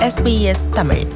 SBS Tamil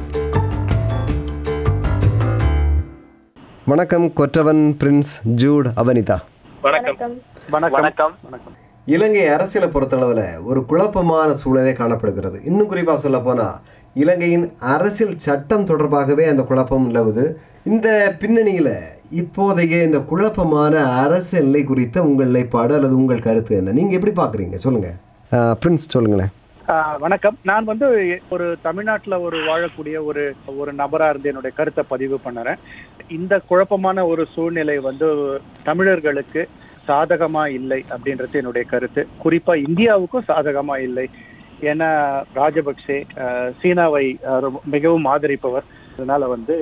வணக்கம் கொற்றவன் Prince Jude அவனிதா வணக்கம் வணக்கம் இலங்கை அரசியலை பொறுத்தளவில் ஒரு குழப்பமான சூழலே காணப்படுகிறது இன்னும் குறிப்பாக சொல்ல போனால் இலங்கையின் அரசியல் சட்டம் தொடர்பாகவே அந்த குழப்பம் நிலவுது இந்த பின்னணியில் இப்போதைய இந்த குழப்பமான அரசியல் நிலை குறித்த உங்கள் நிலைப்பாடு அல்லது உங்கள் கருத்து என்ன நீங்கள் எப்படி பார்க்குறீங்க சொல்லுங்கள் பிரின்ஸ் சொல்லுங்களேன் ஆஹ் வணக்கம் நான் வந்து ஒரு தமிழ்நாட்டுல ஒரு வாழக்கூடிய ஒரு ஒரு நபரா இருந்து என்னுடைய கருத்தை பதிவு பண்ணுறேன் இந்த குழப்பமான ஒரு சூழ்நிலை வந்து தமிழர்களுக்கு சாதகமா இல்லை அப்படின்றது என்னுடைய கருத்து குறிப்பா இந்தியாவுக்கும் சாதகமா இல்லை ஏன்னா ராஜபக்சே ஆஹ் சீனாவை ஆஹ் ரொம்ப- மிகவும் ஆதரிப்பவர் அதனால வந்து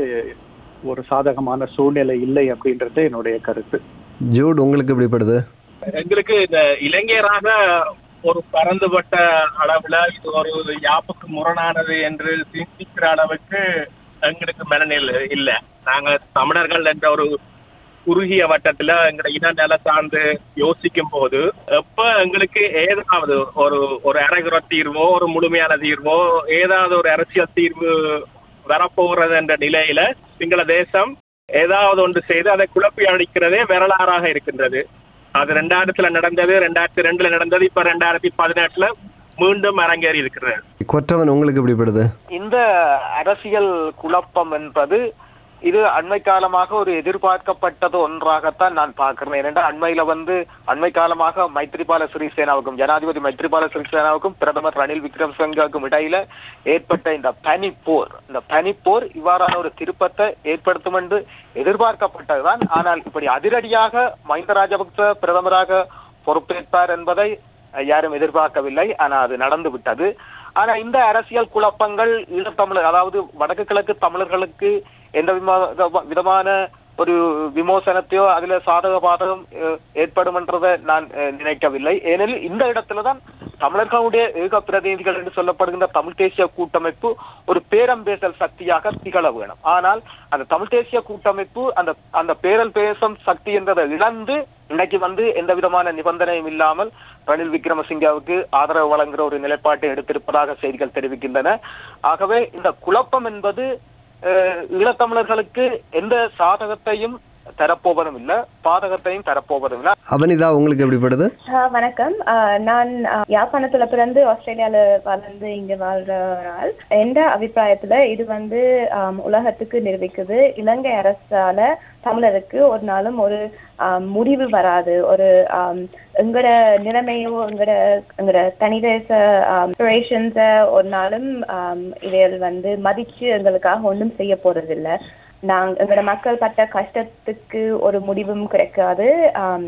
ஒரு சாதகமான சூழ்நிலை இல்லை அப்படின்றது என்னுடைய கருத்து ஜூட் உங்களுக்கு எப்படிப்படுது எங்களுக்கு இந்த இளைஞராக ஒரு பரந்துபட்ட அளவுல இது ஒரு யாப்புக்கு முரணானது என்று சிந்திக்கிற அளவுக்கு எங்களுக்கு மனநிலை இல்ல நாங்க தமிழர்கள் என்ற ஒரு குறுகிய வட்டத்துல எங்களை இன நில சார்ந்து யோசிக்கும் போது எப்ப எங்களுக்கு ஏதாவது ஒரு ஒரு அரைகுற தீர்வோ ஒரு முழுமையான தீர்வோ ஏதாவது ஒரு அரசியல் தீர்வு வரப்போகிறது என்ற நிலையில சிங்கள தேசம் ஏதாவது ஒன்று செய்து அதை குழப்பி அழிக்கிறதே வரலாறாக இருக்கின்றது அது ரெண்டாயிரத்துல நடந்தது ரெண்டாயிரத்தி ரெண்டுல நடந்தது இப்ப ரெண்டாயிரத்தி பதினெட்டுல மீண்டும் அரங்கேறி இருக்கிறது கொற்றவன் உங்களுக்கு எப்படிப்படுது இந்த அரசியல் குழப்பம் என்பது இது அண்மை காலமாக ஒரு எதிர்பார்க்கப்பட்டது ஒன்றாகத்தான் நான் பார்க்கிறேன் ஏனென்றால் அண்மையில வந்து அண்மை காலமாக மைத்ரிபால சிறிசேனாவுக்கும் ஜனாதிபதி மைத்ரிபால சிறிசேனாவுக்கும் பிரதமர் ரணில் விக்ரமசிங்காவுக்கும் இடையில ஏற்பட்ட இந்த பனிப்போர் இந்த பனிப்போர் இவ்வாறான ஒரு திருப்பத்தை ஏற்படுத்தும் என்று எதிர்பார்க்கப்பட்டதுதான் ஆனால் இப்படி அதிரடியாக மஹிந்த ராஜபக்ச பிரதமராக பொறுப்பேற்பார் என்பதை யாரும் எதிர்பார்க்கவில்லை ஆனா அது நடந்து விட்டது ஆனா இந்த அரசியல் குழப்பங்கள் ஈழத்தமிழர் அதாவது வடக்கு கிழக்கு தமிழர்களுக்கு எந்த விமா- விதமான ஒரு விமோசனத்தையோ அதுல சாதக பாதகம் அஹ், ஏற்படும் என்றதை நான் அஹ், நினைக்கவில்லை ஏனெனில் இந்த இடத்துலதான் தமிழர்களுடைய ஏக பிரதிநிதிகள் என்று சொல்லப்படுகின்ற தமிழ் தேசிய கூட்டமைப்பு ஒரு பேரம் பேசல் சக்தியாக திகழ வேணும் ஆனால் அந்த தமிழ் தேசிய கூட்டமைப்பு அந்த அந்த பேரல் பேசும் சக்தி என்றதை இழந்து இன்னைக்கு வந்து எந்த விதமான நிபந்தனையும் இல்லாமல் ரணில் விக்ரமசிங்காவுக்கு ஆதரவு வழங்குகிற ஒரு நிலைப்பாட்டை எடுத்திருப்பதாக செய்திகள் தெரிவிக்கின்றன ஆகவே இந்த குழப்பம் என்பது அஹ், ஈழத்தமிழர்களுக்கு எந்த சாதகத்தையும் தரப்போவதும் இல்ல பாதகத்தையும் தரப்போவதும் இல்ல அவனிதா உங்களுக்கு எப்படிப்படுது ஆ, வணக்கம் ஆ, நான் ஆ, யாழ்ப்பாணத்துல பிறந்து ஆஸ்திரேலியால வளர்ந்து இங்க வாழ்ற ஒரு ஆள் எந்த அபிப்பிராயத்துல இது வந்து ஆம், உலகத்துக்கு நிரூபிக்குது இலங்கை அரசால தமிழருக்கு ஒரு நாளும் ஒரு ஆம், முடிவு வராது ஒரு ஆம், எங்கட நிலைமையோ எங்கட எங்கட தனிதேச ஆபரேஷன்ஸ ஒரு நாளும் ஆம், இவைகள் வந்து மதிச்சு எங்களுக்காக ஒன்றும் செய்ய போறதில்லை நாங்க எங்களோட மக்கள் பட்ட கஷ்டத்துக்கு ஒரு முடிவும் கிடைக்காது ஆம்,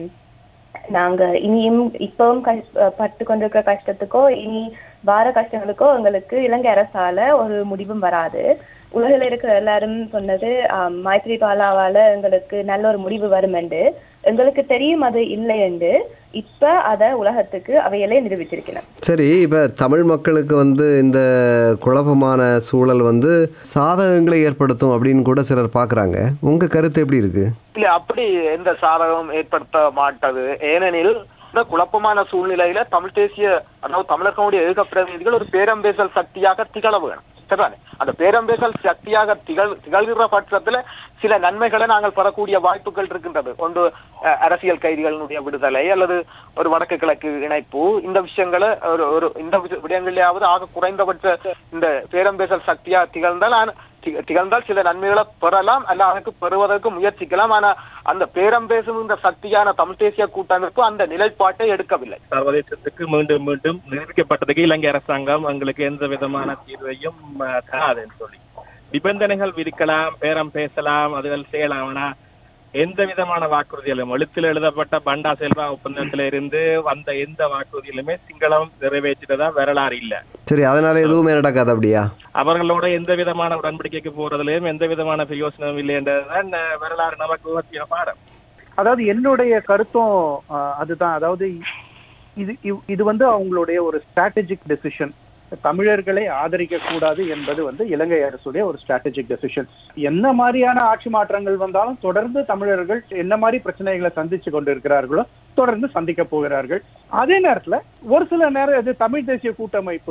நாங்க இனியும் இப்பவும் கஷ்- பட்டு கொண்டிருக்கிற கஷ்டத்துக்கோ இனி வார கஷ்டங்களுக்கோ எங்களுக்கு இலங்கை அரசால ஒரு முடிவும் வராது உலகில் இருக்கிற எல்லாரும் சொன்னது ஆம், மைத்ரிபாலாவால எங்களுக்கு நல்ல ஒரு முடிவு வரும் என்று எங்களுக்கு தெரியும் அது இல்லை என்று இப்ப அத உலகத்துக்கு அவையிலே நிரூபிச்சிருக்கிறேன் சரி இப்போ தமிழ் மக்களுக்கு வந்து இந்த குழப்பமான சூழல் வந்து சாதகங்களை ஏற்படுத்தும் அப்படின்னு கூட சிலர் பார்க்குறாங்க உங்கள் கருத்து எப்படி இருக்கு இல்ல அப்படி எந்த சாதகமும் ஏற்படுத்த மாட்டது ஏனெனில் இந்த குழப்பமான சூழ்நிலையில தமிழ் தேசிய அதாவது தமிழர்களுடைய ஏக பிரதிநிதிகள் ஒரு பேரம்பேசல் சக்தியாக திகழ வேணும் சரிதானே அந்த பேரம்பேசல் சக்தியாக திகழ் திகழ்கிற பட்சத்துல சில நன்மைகளை நாங்கள் பெறக்கூடிய வாய்ப்புகள் இருக்கின்றது ஒன்று அஹ், அரசியல் கைதிகளினுடைய விடுதலை அல்லது ஒரு வடக்கு கிழக்கு இணைப்பு இந்த விஷயங்களை ஒரு ஒரு இந்த விஷ- விடயங்களிலாவது ஆக குறைந்தபட்ச இந்த பேரம்பேசல் சக்தியா திகழ்ந்தால் ஆன- தி- திகழ்ந்தால் சில நன்மைகளை பெறலாம் அல்ல அதற்கு பெறுவதற்கு முயற்சிக்கலாம் ஆனா அந்த பேரம் பேசும் இந்த சக்தியான தமிழ் தேசிய கூட்டமைப்பு அந்த நிலைப்பாட்டை எடுக்கவில்லை சர்வதேசத்துக்கு மீண்டும் மீண்டும் நிரூபிக்கப்பட்டதுக்கு இலங்கை அரசாங்கம் எங்களுக்கு எந்த விதமான தீர்வையும் அஹ், தராதுன்னு சொல்லி நிபந்தனைகள் விதிக்கலாம் பேரம் பேசலாம் அதுகள் செய்யலாம் ஆனா எந்த விதமான வாக்குறுதிகளும் எழுத்தில் எழுதப்பட்ட பண்டா செல்வா ஒப்பந்தத்தில இருந்து வந்த எந்த வாக்குறுதியிலுமே சிங்களம் நிறைவேற்றிட்டதா வரலாறு இல்ல சரி அதனால எதுவுமே நடக்காது அப்படியா அவர்களோட எந்த விதமான உடன்படிக்கைக்கு போறதுலயும் எந்த விதமான பிரயோசனமும் இல்லை என்றதுதான் அஹ், வரலாறு நமக்கு உணர்த்திய பாடம் அதாவது என்னுடைய கருத்தும் ஆஹ், அதுதான் அதாவது இது இவ்- இது வந்து அவங்களுடைய ஒரு ஸ்ட்ராட்டஜிக் டெசிஷன் தமிழர்களை ஆதரிக்க கூடாது என்பது வந்து இலங்கை அரசுடைய ஒரு ஸ்ட்ராட்டஜிக் டெசிஷன் என்ன மாதிரியான ஆட்சி மாற்றங்கள் வந்தாலும் தொடர்ந்து தமிழர்கள் என்ன மாதிரி பிரச்சனைகளை சந்திச்சு கொண்டிருக்கிறார்களோ தொடர்ந்து சந்திக்க போகிறார்கள் அதே நேரத்துல ஒரு சில நேரம் இது தமிழ் தேசிய கூட்டமைப்பு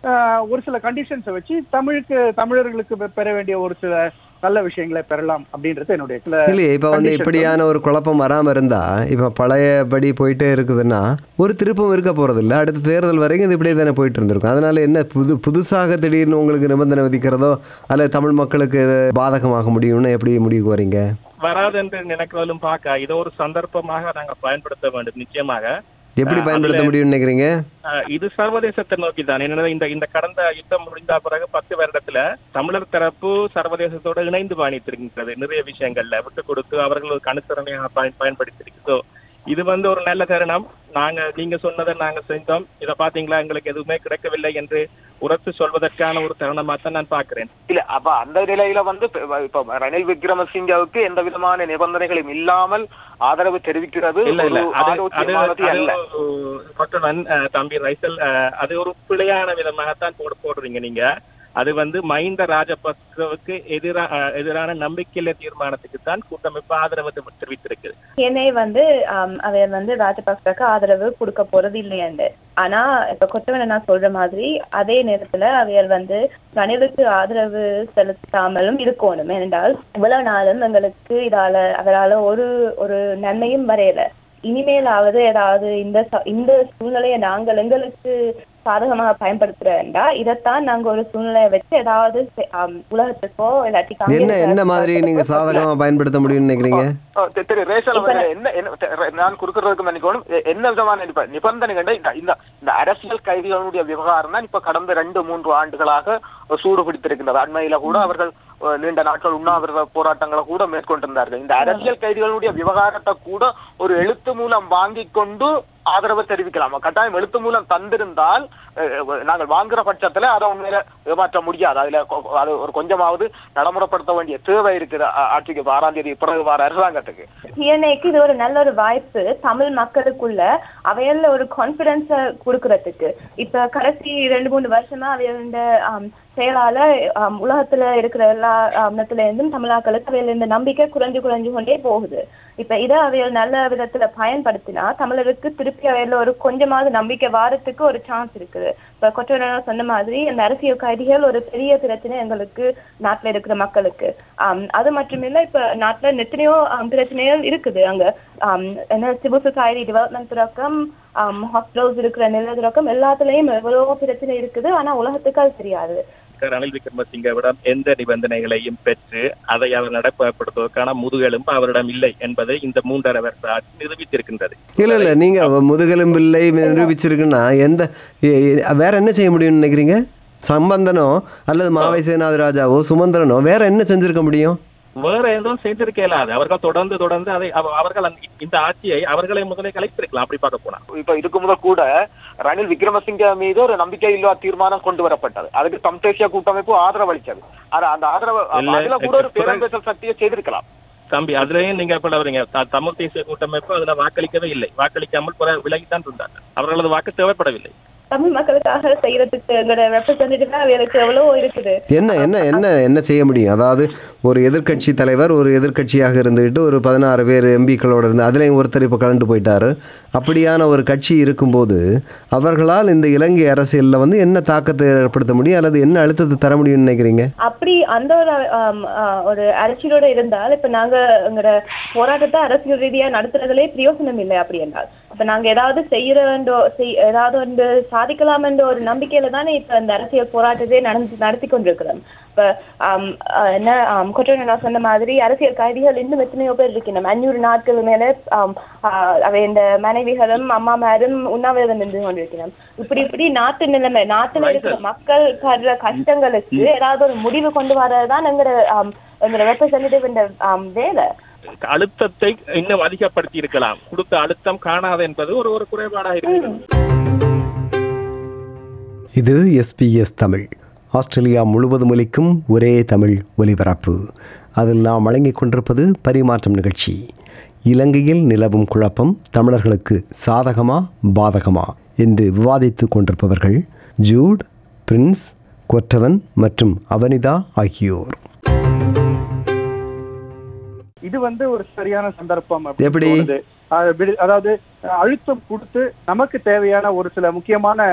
ஆஹ், ஒரு சில கண்டிஷன்ஸை வச்சு தமிழுக்கு தமிழர்களுக்கு பெ- பெற வேண்டிய ஒரு சில நல்ல விஷயங்களை பெறலாம் அப்படின்றது என்னுடைய சில இல்லையே இப்போ வந்து conditions இப்படியான ஒரு குழப்பம் வராமல் இருந்தா இப்போ பழையபடி போயிட்டே இருக்குதுன்னா ஒரு திருப்பம் இருக்க போகிறதில்ல அடுத்த தேர்தல் வரைக்கும் இது இப்படியே தானே போயிட்டு இருந்திருக்கும் அதனால என்ன புது புதுசாக திடீர்னு உங்களுக்கு நிபந்தனை விதிக்கிறதோ அல்லது தமிழ் மக்களுக்கு இது பாதகமாக முடியும்னு எப்படி முடிவுக்கு வரீங்க வராது என்று நினைக்கிறதிலும் பார்க்க இதை ஒரு சந்தர்ப்பமாக நாங்க பயன்படுத்த வேண்டும் நிச்சயமாக எப்படி ஆ, பயன்படுத்த அதுல- முடியும்னு நினைக்கிறீங்க ஆஹ் இது சர்வதேசத்தை நோக்கி தான் என்னன்னா இந்த இந்த கடந்த யுத்தம் முடிந்த பிறகு பத்து வருடத்துல தமிழர் தரப்பு சர்வதேசத்தோட இணைந்து பயணித்திருக்கின்றது நிறைய விஷயங்கள்ல விட்டு கொடுத்து அவர்கள் ஒரு கணுத்திறமையாக பயன் பயன்படுத்தியிருக்கு So, இது வந்து ஒரு நல்ல தருணம் நாங்க நீங்க சொன்னதை நாங்க செஞ்சோம் இதை பாத்தீங்களா எங்களுக்கு எதுவுமே கிடைக்கவில்லை என்று உரத்து சொல்வதற்கான ஒரு தருணமா தான் நான் பார்க்கிறேன் இல்ல அப்ப அந்த நிலையில வந்து இப்ப- இப்ப ரணில் விக்ரமசிங்கவுக்கு எந்த விதமான நிபந்தனைகளும் இல்லாமல் ஆதரவு தெரிவிக்கிறது இல்ல இல்ல ஒரு அது அது ஆரோக்கியமானது அது அல்ல ஒரு கொட்டவன், அஹ், தம்பி ரைசல் அஹ், அது ஒரு பிழையான விதமாகத்தான் போடு போடுறீங்க நீங்க அது வந்து மஹிந்த ராஜபக்சவுக்கு எதிரா அஹ், எதிரான நம்பிக்கையில தீர்மானத்துக்கு தான் கூட்டமைப்பு ஆதரவு தெ- தெரிவித்திருக்கு என்னை வந்து ஆம், அவர் வந்து ராஜபக்சக்கு ஆதரவு கொடுக்க போறது இல்லையாண்டு ஆனா இப்ப கொத்தவன நான் சொல்ற மாதிரி அதே நேரத்துல அவர் வந்து ரணிலுக்கு ஆதரவு செலுத்தாமலும் இருக்கணும் ஏனென்றால் இவ்வளவு நாளும் எங்களுக்கு இதால அவரால ஒரு ஒரு நன்மையும் வரையல இனிமேலாவது ஏதாவது இந்த ச- இந்த சூழ்நிலையை நாங்கள் எங்களுக்கு சாதகமாக பயன்படுத்துறேன்டா இதைத்தான் நாங்க ஒரு சூழ்நிலையை வச்சு ஏதாவது செ- ஆம், உலகத்துக்கோ இல்லாட்டி என்ன காங்கிரஸ் என்ன மாதிரி நீங்க சாதகமாக பயன்படுத்த முடியும்னு நினைக்கிறீங்க ஓ, திரு- திரு ரேசல் அவர்களே, என்ன என்ன த- நான் குறுக்கிறதுக்கு மன்னிக்கணும் எ- என்ன விதமான நிப- நிபந்தனைகள் இந்த இந்த இந்த அரசியல் கைதிகளுடைய விவகாரம் தான் இப்ப கடந்த ரெண்டு மூன்று ஆண்டுகளாக சூடு பிடித்திருக்கின்றது அண்மையில கூட அவர்கள் அஹ், நீண்ட நாட்கள் உண்ணாவிரத போராட்டங்களை கூட மேற்கொண்டிருந்தார்கள் இந்த அரசியல் கைதிகளுடைய விவகாரத்தை கூட ஒரு எழுத்து மூலம் வாங்கிக் கொண்டு ஆதரவு தெரிவிக்கலாம் கட்டாயம் எழுத்து மூலம் தந்திருந்தால் அஹ், அஹ், நாங்கள் வாங்குற பட்சத்துல அதை உண்மையில ஏமாற்ற முடியாது அதுல கொ- அது ஒரு கொஞ்சமாவது நடைமுறைப்படுத்த வேண்டிய தேவை இருக்குது ஆ- ஆட்சிக்கு இப்ப ஆறாம் தேதி பிறகு வர அரசாங்கத்துக்கு டிஎன்ஏக்கு இது ஒரு நல்ல ஒரு வாய்ப்பு தமிழ் மக்களுக்குள்ள அவையல்ல ஒரு கான்பிடன்ஸ கொடுக்கறதுக்கு இப்ப கடைசி ரெண்டு மூணு வருஷமா அவைய இந்த ஆம், செயலால ஆம், உலகத்துல இருக்கிற எல்லா இடத்துல இருந்தும் தமிழாக்களுக்கு அவையில இந்த நம்பிக்கை குறைஞ்சு குறைஞ்சு கொண்டே போகுது இப்ப இதை அவையல் நல்ல விதத்துல பயன்படுத்தினா தமிழருக்கு திருப்பி அவையில ஒரு கொஞ்சமாவது நம்பிக்கை வாரத்துக்கு ஒரு சான்ஸ் இருக்குது இப்ப கொற்றவனா சொன்ன மாதிரி அந்த அரசியல் கைதிகள் ஒரு பெரிய பிரச்சனை எங்களுக்கு நாட்டுல இருக்கிற மக்களுக்கு ஆம், அது மட்டுமில்ல இப்ப நாட்டுல எத்தனையோ ஆம், பிரச்சனைகள் இருக்குது அங்க ஆம், என்ன சிவில் சொசைட்டி டெவலப்மெண்ட் தொடக்கம் ஹாஸ்பிட்டல்ஸ் இருக்கிற நில தொடக்கம் எல்லாத்துலயும் எவ்வளவோ பிரச்சனை இருக்குது ஆனா உலகத்துக்கு அது தெரியாது ரணில் விக்ரமசிங்கவிடம் எந்த நிபந்தனைகளையும் பெற்று அதை அவர் நடைமுறைப்படுத்துவதற்கான முதுகெலும்பு அவரிடம் இல்லை என்பதை இந்த மூன்றரை வருஷ ஆட்சி நிரூபித்திருக்கின்றது இல்லை இல்லை நீங்கள் முதுகெலும்பில்லை நிரூபிச்சிருக்குன்னா எந்த எ- எ- வேற என்ன செய்ய முடியும்னு நினைக்கிறீங்க சம்பந்தனோ அல்லது மாவை சேனாதிராஜாவோ சுமந்திரனோ வேற என்ன செஞ்சிருக்க முடியும் வேற எதுவும் செய்திருக்க இயலாது அவர்கள் தொடர்ந்து தொடர்ந்து அதை அவ- அவர்கள் அந்த- இந்த ஆட்சியை அவர்களை முதலே கலைத்திருக்கலாம் அப்படி பார்க்க போனா இப்ப இதுக்கு முதல் கூட ரணில் விக்ரமசிங்க மீது ஒரு நம்பிக்கையில்லா தீர்மானம் கொண்டு வரப்பட்டது அதுக்கு தம் தேசிய கூட்டமைப்பு ஆதரவு அளிச்சது ஆனா அந்த ஆதரவு இல்ல, அதுல கூட ஒரு பிறகு- பேரம்பேசல் சக்தியை செய்திருக்கலாம் தம்பி அதுலயும் நீங்க எப்ப வரீங்க த- தமிழ் தேசிய கூட்டமைப்பு அதுல வாக்களிக்கவே இல்லை வாக்களிக்காமல் பிற விலகித்தான் இருந்தார்கள் அவர்களது வாக்கு தேவைப்படவில்லை தமிழ் மக்களுக்காக செய்யறதுக்கு எங்களோட ரெப்ரசன்டேட்டிவா அவங்களுக்கு எவ்வளவோ இருக்குது என்ன என்ன என்ன என்ன செய்ய முடியும் அதாவது ஒரு எதிர்க்கட்சி தலைவர் ஒரு எதிர்க்கட்சியாக இருந்துக்கிட்டு ஒரு பதினாறு பேர் எம்பிக்களோட இருந்து அதுலேயும் ஒருத்தர் இப்போ கலந்து போயிட்டாரு அப்படியான ஒரு கட்சி இருக்கும்போது அவர்களால் இந்த இலங்கை அரசியலில் வந்து என்ன தாக்கத்தை ஏற்படுத்த முடியும் அல்லது என்ன அழுத்தத்தை தர முடியும்னு நினைக்கிறீங்க அப்படி அந்த ஒரு ஆம், ஆ, ஒரு அரசியலோட இருந்தால் இப்ப நாங்க எங்களோட போராட்டத்தை அரசியல் ரீதியா நடத்துறதுலே பிரயோசனம் இல்லை அப்படி என்றால் அப்ப நாங்க ஏதாவது செய்யற வேண்டோ செய்- ஏதாவது ஒன்று சாதிக்கலாம் என்ற ஒரு நம்பிக்கையில தானே இப்ப இந்த அரசியல் போராட்டத்தை நடந்து நடத்தி கொண்டிருக்கிறோம் இப்ப ஆம், ஆ, என்ன கொற்றன் நான் சொன்ன மாதிரி அரசியல் கைதிகள் இன்னும் எத்தனையோ பேர் இருக்கணும் அஞ்சூறு நாட்கள் மேல ஆம், ஆ, அவை இந்த மனைவிகளும் அம்மாமாரும் உண்ணாவிரதம் நின்று கொண்டிருக்கணும் இப்படி இப்படி நாட்டு நிலைமை நாட்டுல இருக்கிற மக்கள் படுற கஷ்டங்களுக்கு ஏதாவது ஒரு முடிவு கொண்டு வரதுதான் எங்களோட ஆம், எங்களோட ரெப்ரசன்டேட்டிவ் இந்த ஆம், வேலை அழுத்தத்தை இன்னும் அதிகப்படுத்தி இருக்கலாம் கொடுத்த அழுத்தம் காணாது என்பது ஒரு ஒரு குறைபாடாக இருக்கிறது இது எஸ்பிஎஸ் தமிழ் ஆஸ்திரேலியா முழுவதும் ஒலிக்கும் ஒரே தமிழ் ஒலிபரப்பு அதில் நாம் வழங்கிக் கொண்டிருப்பது பரிமாற்றம் நிகழ்ச்சி இலங்கையில் நிலவும் குழப்பம் தமிழர்களுக்கு சாதகமா பாதகமா என்று விவாதித்துக் கொண்டிருப்பவர்கள் ஜூட் பிரின்ஸ் கொற்றவன் மற்றும் அவனிதா ஆகியோர் இது வந்து ஒரு சரியான சந்தர்ப்பம் அப்படின்னு எப்படி? தோணுது. அது விடு- அதாவது அஹ், அழுத்தம் கொடுத்து நமக்கு தேவையான ஒரு சில முக்கியமான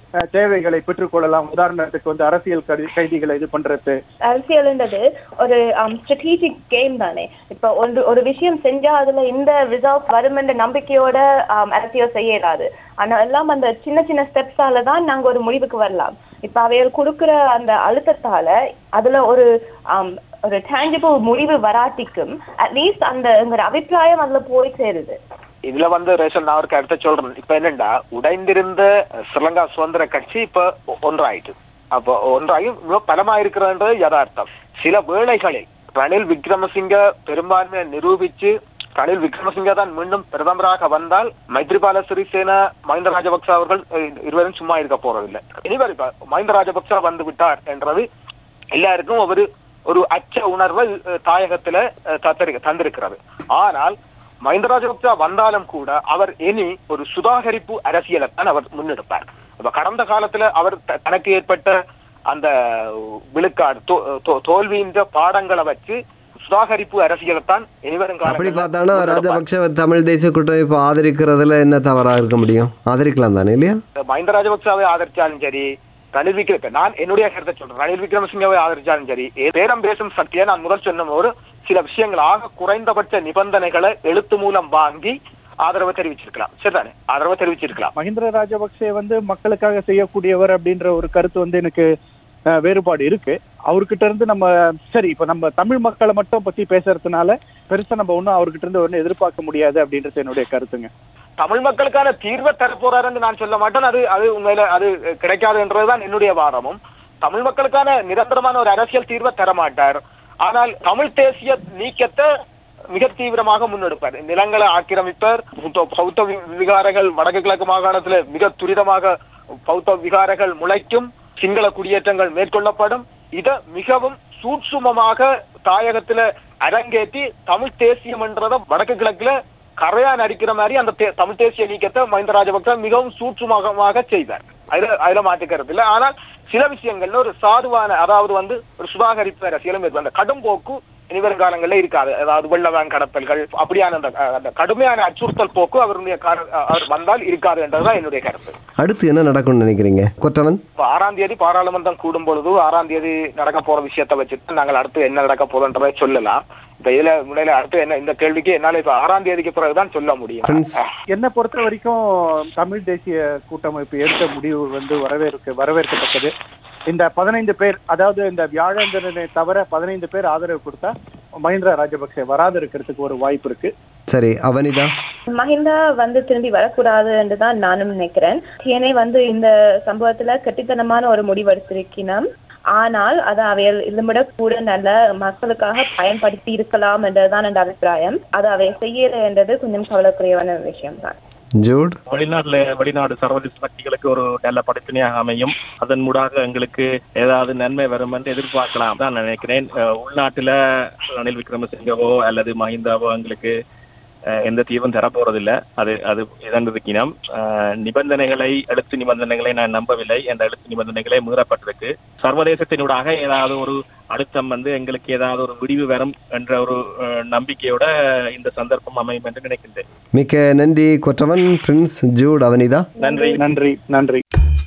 அஹ், தேவைகளை பெற்றுக்கொள்ளலாம் உதாரணத்துக்கு வந்து அரசியல் கடி- கைதிகளை இது பண்றது அரசியல்ன்றது ஒரு ஸ்ட்ராட்டஜிக் கேம் தானே இப்ப ஒரு ஒரு விஷயம் செஞ்சா அதுல இந்த ரிசல்ட் வரும் என்ற நம்பிக்கையோட um, அரசியல் செய்யலாது ஆனா எல்லாம் அந்த சின்ன சின்ன ஸ்டெப்ஸால தான் நாங்க ஒரு முடிவுக்கு வரலாம் இப்ப அவைகள் கொடுக்கிற அந்த அழுத்தத்தால அதுல ஒரு um, ஒரு டேஞ்சபிள் முடிவு வராட்டிக்கும் அட்லீஸ்ட் அந்த எங்க அபிப்பிராயம் அதுல போய் சேருது இதுல வந்து ரேஷன் நான் ஒரு கருத்தை சொல்றேன் இப்ப என்னண்டா உடைந்திருந்த ஸ்ரீலங்கா சுதந்திர கட்சி இப்ப ஒ- ஒன்றாயிட்டு அப்போ ஒன்றாகி இவ்வளவு பலமா இருக்கிறன்றது யதார்த்தம் சில வேளைகளில் ரணில் விக்ரமசிங்க பெரும்பான்மையை நிரூபிச்சு ரணில் விக்ரமசிங்க தான் மீண்டும் பிரதமராக வந்தால் மைத்ரிபால சிறிசேனா மஹிந்த ராஜபக்ச அவர்கள் அஹ், இருவரும் சும்மா இருக்க போறதில்லை இனிவர் இப்ப மஹிந்த ராஜபக்ச வந்து விட்டார் என்றது எல்லாருக்கும் ஒரு ஒரு அச்ச உணர்வை அஹ், தாயகத்துல அஹ், தந்திரு- தந்திருக்கிறது ஆனால் மஹிந்த ராஜபக்ச வந்தாலும் கூட அவர் இனி ஒரு சுதாகரிப்பு அரசியலை தான் அவர் முன்னெடுப்பார் இப்ப கடந்த காலத்துல அவர் த- தனக்கு ஏற்பட்ட அந்த விழுக்காடு தோ- தோ- தோல்வியின் பாடங்களை வச்சு சுதாகரிப்பு அரசியலை தான் இனிவரும் அப்படி காலங்கள்ல பார்த்தானா முன்னெடுப்பார். ராஜபக்ஷ தமிழ் தேசிய கூட்டமைப்பு ஆதரிக்கிறதுல என்ன தவறா இருக்க முடியும் ஆதரிக்கலாம் தானே இல்லையா மஹிந்த ராஜபக்சாவை ஆதரிச்சாலும் சரி ரணில் விக்ரம் நான் என்னுடைய கருத்தை சொல்றேன் ரணில் விக்ரமசிங்கவை ஆதரிச்சாலும் சரி ஏ- பேரம் பேசும் சக்தியை நான் முதல் சொன்ன ஒரு சில விஷயங்கள் ஆக குறைந்தபட்ச நிபந்தனைகளை எழுத்து மூலம் வாங்கி ஆதரவு தெரிவிச்சிருக்கலாம் சரிதானே ஆதரவு தெரிவிச்சிருக்கலாம் மஹிந்திர ராஜபக்சே வந்து மக்களுக்காக செய்யக்கூடியவர் அப்படின்ற ஒரு கருத்து வந்து எனக்கு அஹ், வேறுபாடு இருக்கு அவர்கிட்ட இருந்து நம்ம சரி இப்ப நம்ம தமிழ் மக்களை மட்டும் பத்தி பேசுறதுனால பெருசா நம்ம ஒண்ணும் அவர்கிட்ட இருந்து ஒன்னும் எதிர்பார்க்க முடியாது அப்படின்றது என்னுடைய கருத்துங்க தமிழ் மக்களுக்கான தீர்வை தரப்போறாருன்னு நான் சொல்ல மாட்டேன் அது அது உண்மையில அது கிடைக்காது என்றதுதான் என்னுடைய வாதமும் தமிழ் மக்களுக்கான நிரந்தரமான ஒரு அரசியல் தீர்வை தர மாட்டார் ஆனால் தமிழ் தேசிய நீக்கத்தை மிக தீவிரமாக முன்னெடுப்பார் நிலங்களை ஆக்கிரமிப்பார் பௌத்த- பௌத்த வி- விகாரங்கள் வடக்கு கிழக்கு மாகாணத்துல மிக துரிதமாக பௌத்த விகாரங்கள் முளைக்கும் சிங்கள குடியேற்றங்கள் மேற்கொள்ளப்படும் இத மிகவும் சூட்சுமமாக தாயகத்துல அரங்கேற்றி தமிழ் தேசியம் என்றத வடக்கு கிழக்குல கரையான் அடிக்கிற மாதிரி அந்த தே- தமிழ் தேசிய நீக்கத்தை மஹிந்த ராஜபக்ச மிகவும் சூட்சுமமாக செய்தார் அதுல அதுல மாற்றுக்கிறது இல்லை ஆனால் சில விஷயங்கள்ல ஒரு சாதுவான அதாவது வந்து ஒரு சுதாகரிப்பு அரசியலும் இருக்கு அந்த கடும் போக்கு இனிவரும் காலங்கள்ல இருக்காது அதாவது வெள்ளவான் கடத்தல்கள் அப்படியான அந்த அந்த கடுமையான அச்சுறுத்தல் போக்கு அவருடைய கார- அவர் வந்தால் இருக்காது என்றதுதான் என்னுடைய கருத்து அடுத்து என்ன நடக்கும்னு நினைக்கிறீங்க கொற்றவன் இப்ப ஆறாம் தேதி பாராளுமன்றம் கூடும் பொழுது ஆறாம் தேதி நடக்க போற விஷயத்தை வச்சுட்டு நாங்கள் அடுத்து என்ன நடக்க போதுன்றதை சொல்லலாம் இப்ப இதுல முன்னையில அடுத்து என்ன இந்த கேள்விக்கு என்னால இப்ப ஆறாம் தேதிக்கு பிறகுதான் சொல்ல முடியும் பிரின்ஸ் என்னை பொறுத்த வரைக்கும் தமிழ் தேசிய கூட்டமைப்பு எடுத்த முடிவு வந்து வரவேற்க வரவேற்கத்தக்கது இந்த பதினைந்து பேர் அதாவது இந்த வியாழேந்திரனை தவிர பதினைந்து பேர் ஆதரவு கொடுத்தா மஹிந்திரா ராஜபக்சே வராது இருக்கிறதுக்கு ஒரு வாய்ப்பு இருக்கு சரி அவனிதா மஹிந்தா வந்து திரும்பி வரக்கூடாது என்று தான் நானும் நினைக்கிறேன் டிஎன்ஏ வந்து இந்த சம்பவத்துல கெட்டித்தனமான ஒரு முடிவெடுத்திருக்கணும் ஆனால் அதை அவைகள் இதுமிட கூட நல்ல மக்களுக்காக பயன்படுத்தி இருக்கலாம் என்றதுதான் என் அபிப்பிராயம் அதை அவை செய்யல என்றது கொஞ்சம் கவலைக்குரியவான விஷயம் தான் ஜூட் வெளிநாட்டுல வெளிநாடு சர்வதேச சக்திகளுக்கு ஒரு நல்ல படிப்பினையாக அமையும் அதன் மூடாக எங்களுக்கு ஏதாவது நன்மை வரும் என்று எதிர்பார்க்கலாம் தான் நினைக்கிறேன் அஹ் உள்நாட்டுல ரணில் விக்ரமசிங்கவோ அல்லது மஹிந்தாவோ எங்களுக்கு அஹ், எந்த தீர்வும் தரப்போறதில்லை அது அது இதன்பிக்கினம் நிபந்தனைகளை எழுத்து நிபந்தனைகளை நான் நம்பவில்லை அந்த எழுத்து நிபந்தனைகளை மீறப்பட்டிருக்கு சர்வதேசத்தினூடாக ஏதாவது ஒரு அழுத்தம் வந்து எங்களுக்கு ஏதாவது ஒரு விடிவு வரும் என்ற ஒரு அஹ், நம்பிக்கையோட இந்த சந்தர்ப்பம் அமையும் என்று நினைக்கின்றேன் மிக்க நன்றி கொற்றவன் பிரின்ஸ் ஜூட் அவனிதா நன்றி நன்றி நன்றி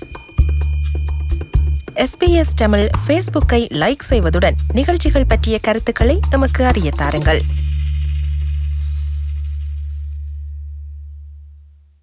எஸ்பிஎஸ் தமிழ் ஃபேஸ்புக்கை லைக் செய்வதுடன் நிகழ்ச்சிகள் பற்றிய கருத்துக்களை எமக்கு அறிய தாருங்கள்